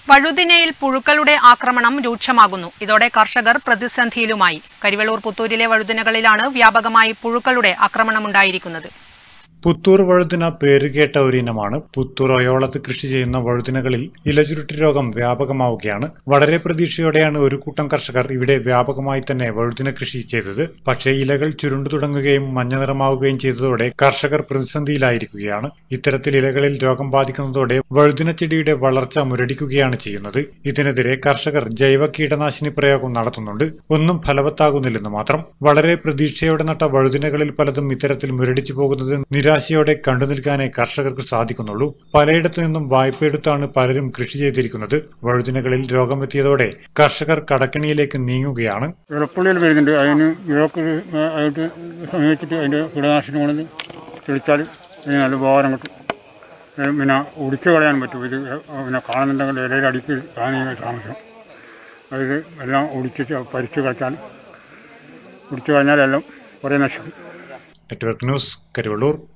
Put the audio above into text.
വഴുതിനയിൽ പുഴുക്കളുടെ ആക്രമണം രൂക്ഷമാകുന്നു ഇതോടെ കർഷകർ പ്രതിസന്ധിയിലുമായി കരിവെള്ളൂർ പുത്തൂരിലെ വഴുതിനകളിലാണ് വ്യാപകമായി പുഴുക്കളുടെ ആക്രമണമുണ്ടായിരിക്കുന്നത് പുത്തൂർ വഴുതിന പേരുകേട്ട ഒരിനമാണ് പുത്തൂർ ഒയോളത്ത് കൃഷി ചെയ്യുന്ന വഴുതിനകളിൽ ഇലചുരുട്ടി രോഗം വ്യാപകമാവുകയാണ് വളരെ പ്രതീക്ഷയോടെയാണ് ഒരു കൂട്ടം കർഷകർ ഇവിടെ വ്യാപകമായി തന്നെ വഴുതിന കൃഷി ചെയ്തത് പക്ഷേ ഇലകൾ ചുരുണ്ടു തുടങ്ങുകയും മഞ്ഞ നിറമാവുകയും ചെയ്തതോടെ കർഷകർ പ്രതിസന്ധിയിലായിരിക്കുകയാണ് ഇത്തരത്തിൽ ഇലകളിൽ രോഗം ബാധിക്കുന്നതോടെ വഴുതിന ചെടിയുടെ വളർച്ച മുരടിക്കുകയാണ് ചെയ്യുന്നത് ഇതിനെതിരെ കർഷകർ ജൈവ കീടനാശിനി പ്രയോഗം നടത്തുന്നുണ്ട് ഒന്നും ഫലവത്താകുന്നില്ലെന്ന് മാത്രം വളരെ പ്രതീക്ഷയോടെ നട്ട വഴുതിനകളിൽ പലതും ഇത്തരത്തിൽ മുരടിച്ചു പോകുന്നത് നിരാശയോടെ കണ്ടുനിൽക്കാനേ കർഷകർക്ക് സാധിക്കുന്നുള്ളൂ പലയിടത്തു നിന്നും വായ്പയെടുത്താണ് പലരും കൃഷി ചെയ്തിരിക്കുന്നത് വഴുതിനകളിൽ രോഗമെത്തിയതോടെ കർഷകർ കടക്കണിയിലേക്ക് നീങ്ങുകയാണ് ഇളപ്പുള്ളിയിൽ വരുന്നുണ്ട് അതിന് ഇഴക്ക് ആയിട്ട് സമീപിച്ചിട്ട് അതിൻ്റെ കീടനാശിനി കൊണ്ടു തെളിച്ചാൽ അതിന് നല്ല ഉപകാരം കിട്ടും ഏ, പിന്നെ ഒടിച്ചു കളയാൻ പറ്റും ഇത് പിന്നെ കാണുന്നുണ്ടെങ്കിൽ ഇലയുടെ അടിക്ക് കാണുക താമസം അത് എല്ലാം ഒടിച്ച് പരിച്ച് കളിച്ചാൽ ഒടിച്ചു കഴിഞ്ഞാൽ എല്ലാം കുറേ നശിക്കും നെറ്റ്വർക്ക് ന്യൂസ് കരിവള്ളൂർ